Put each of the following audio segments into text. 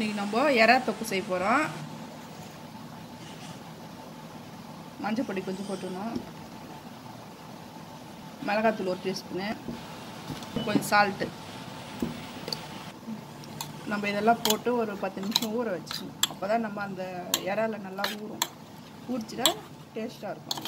இன்றைக்கி நம்ம எறா தொக்கு செய்ய போகிறோம் மஞ்சள் பொடி கொஞ்சம் போட்டுக்கணும் மிளகாத்தூள் ஒரு டீஸ்பூனு கொஞ்சம் சால்ட்டு நம்ம இதெல்லாம் போட்டு ஒரு பத்து நிமிஷம் ஊற வச்சுக்கணும் அப்போ தான் நம்ம அந்த இறால நல்லா ஊறும் ஊறிச்சிட்டா டேஸ்ட்டாக இருக்கும்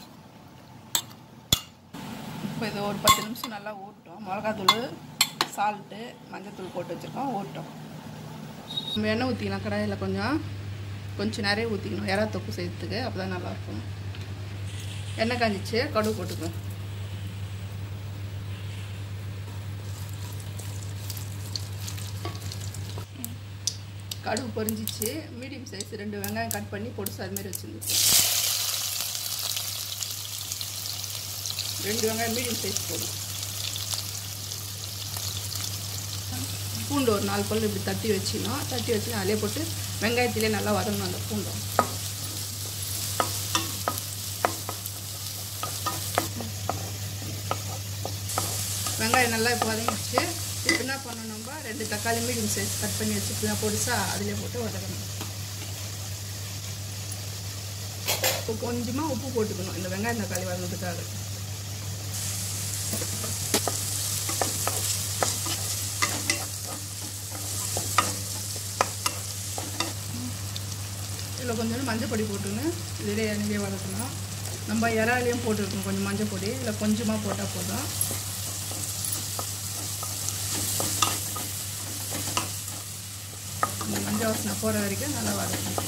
இப்போ இது ஒரு பத்து நிமிஷம் நல்லா ஊறட்டும் மிளகாத்தூள் சால்ட்டு மஞ்சத்தூள் போட்டு வச்சுருக்கோம் ஊறட்டும் நம்ம எண்ணெய் ஊற்றிக்கலாம் கடாயில் கொஞ்சம் கொஞ்சம் நிறைய ஊற்றிக்கணும் இறா தொக்கு செய்யறதுக்கு அப்போ தான் நல்லாயிருக்கும் எண்ணெய் காஞ்சிச்சு கடுகு போட்டுக்கணும் கடுகு பொரிஞ்சிச்சு மீடியம் சைஸ் ரெண்டு வெங்காயம் கட் பண்ணி பொடிசு அது மாதிரி வச்சுருந்துச்சு ரெண்டு வெங்காயம் மீடியம் சைஸ் போடும் பூண்டு ஒரு நாலு பல் இப்படி தட்டி வச்சிடணும் தட்டி வச்சு அதிலே போட்டு வெங்காயத்திலே நல்லா வதங்கணும் அந்த பூண்டும் வெங்காயம் நல்லா இப்போ வதங்கிடுச்சு இப்போ என்ன பண்ணணும் நம்ம ரெண்டு தக்காளி மீடியம் சைஸ் கட் பண்ணி வச்சுக்கலாம் பொடிசா அதிலே போட்டு வதக்கணும் இப்போ கொஞ்சமாக உப்பு போட்டுக்கணும் இந்த வெங்காயம் தக்காளி வதங்கிறதுக்காக இதில் கொஞ்சம் மஞ்சள் பொடி போட்டுன்னு இதிலே எண்ணெயிலே வதக்கணும் நம்ம இறாலையும் போட்டுருக்கோம் கொஞ்சம் மஞ்சள் பொடி இதில் கொஞ்சமாக போட்டால் போதும் இந்த மஞ்சள் வாசனை போகிற வரைக்கும் நல்லா வதக்கணும்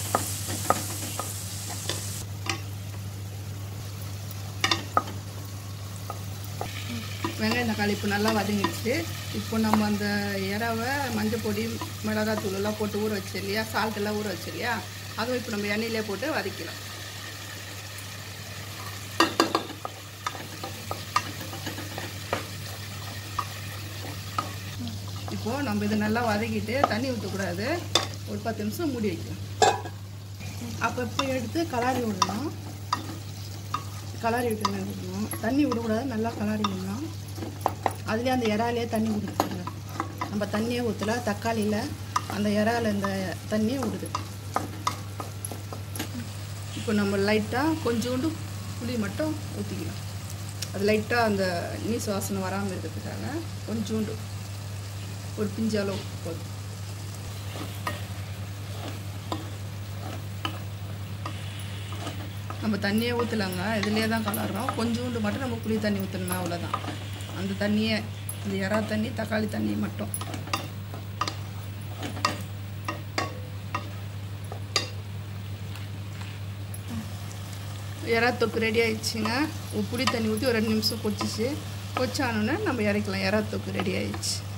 வெங்காயம் தக்காளி இப்போ நல்லா வதங்கிடுச்சு இப்போ நம்ம அந்த இறாவை மஞ்சள் பொடி மிளகாத்தூள் எல்லாம் போட்டு ஊற வச்சு இல்லையா சால்ட் எல்லாம் ஊற வச்சு இல்லையா அதுவும் இப்போ நம்ம எண்ணெயிலே போட்டு வதக்கலாம் இப்போது நம்ம இது நல்லா வதக்கிட்டு தண்ணி ஊற்றக்கூடாது ஒரு பத்து நிமிஷம் மூடி வைக்கலாம் அப்பப்போ எடுத்து கலாரி விடணும் கலாரி விட்டு விடணும் தண்ணி விடக்கூடாது நல்லா கலாரி விடணும் அதுலேயே அந்த இறாலே தண்ணி விடுதுங்க நம்ம தண்ணியே ஊற்றல தக்காளியில் அந்த இறால இந்த தண்ணியே விடுது இப்போ நம்ம லைட்டாக கொஞ்சோண்டு புளி மட்டும் ஊற்றிக்கலாம் அது லைட்டாக அந்த நீஸ் வாசனை வராமல் இருக்கிறதுக்காக கொஞ்சோண்டு ஒரு பிஞ்சு அளவு போதும் நம்ம தண்ணியே ஊற்றலாங்க இதுலேயே தான் கலர்றோம் கொஞ்சோண்டு மட்டும் நம்ம புளி தண்ணி ஊற்றணுமே அவ்வளோதான் அந்த தண்ணியே அந்த இறா தண்ணி தக்காளி தண்ணி மட்டும் இறா தொக்கு ரெடி ஆயிடுச்சுங்க புளி தண்ணி ஊற்றி ஒரு ரெண்டு நிமிஷம் கொச்சிச்சு கொச்சானோன்னே நம்ம இறக்கலாம் இறா தொக்கு ரெடி ஆயிடுச்சு